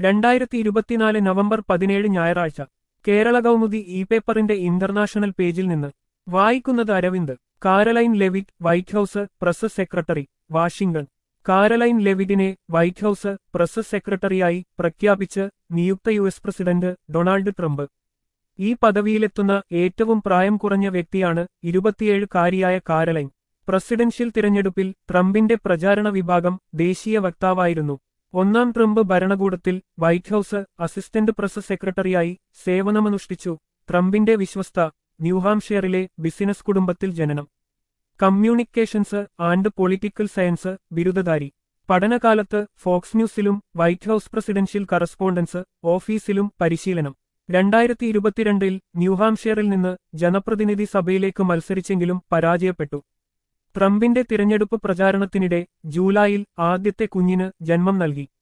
രണ്ടായിരത്തി ഇരുപത്തിനാല് നവംബർ പതിനേഴ് ഞായറാഴ്ച കേരള കൗമുദി ഇ പേപ്പറിന്റെ ഇന്റർനാഷണൽ പേജിൽ നിന്ന് വായിക്കുന്നത് Aravind Karoline Leavitt White House press secretary Washington Karoline ലെവിറ്റിനെ വൈറ്റ് ഹൌസ് പ്രസ് സെക്രട്ടറിയായി പ്രഖ്യാപിച്ച് നിയുക്ത U S president Donald Trump ഈ പദവിയിലെത്തുന്ന ഏറ്റവും പ്രായം കുറഞ്ഞ വ്യക്തിയാണ് ഇരുപത്തിയേഴുകാരിയായ കാരലൈൻ പ്രസിഡൻഷ്യൽ തിരഞ്ഞെടുപ്പിൽ ട്രംപിന്റെ പ്രചാരണ വിഭാഗം ദേശീയ വക്താവായിരുന്നു ഒന്നാം ട്രംപ് ഭരണകൂടത്തിൽ വൈറ്റ് ഹൌസ് അസിസ്റ്റന്റ് പ്രസ് സെക്രട്ടറിയായി സേവനമനുഷ്ഠിച്ചു ട്രംപിന്റെ വിശ്വസ്ത ന്യൂഹാംഷെയറിലെ ബിസിനസ് കുടുംബത്തിൽ ജനനം കമ്മ്യൂണിക്കേഷൻസ് ആൻഡ് പൊളിറ്റിക്കൽ സയൻസ് ബിരുദധാരി പഠനകാലത്ത് ഫോക്സ് ന്യൂസിലും വൈറ്റ് ഹൌസ് പ്രസിഡൻഷ്യൽ കറസ്പോണ്ടൻസ് ഓഫീസിലും പരിശീലനം രണ്ടായിരത്തി ഇരുപത്തിരണ്ടിൽ ന്യൂഹാംഷെയറിൽ നിന്ന് ജനപ്രതിനിധി സഭയിലേക്ക് മത്സരിച്ചെങ്കിലും പരാജയപ്പെട്ടു ട്രംപിന്റെ തിരഞ്ഞെടുപ്പ് പ്രചാരണത്തിനിടെ ജൂലൈയിൽ ആദ്യത്തെ കുഞ്ഞിന് ജന്മം നൽകി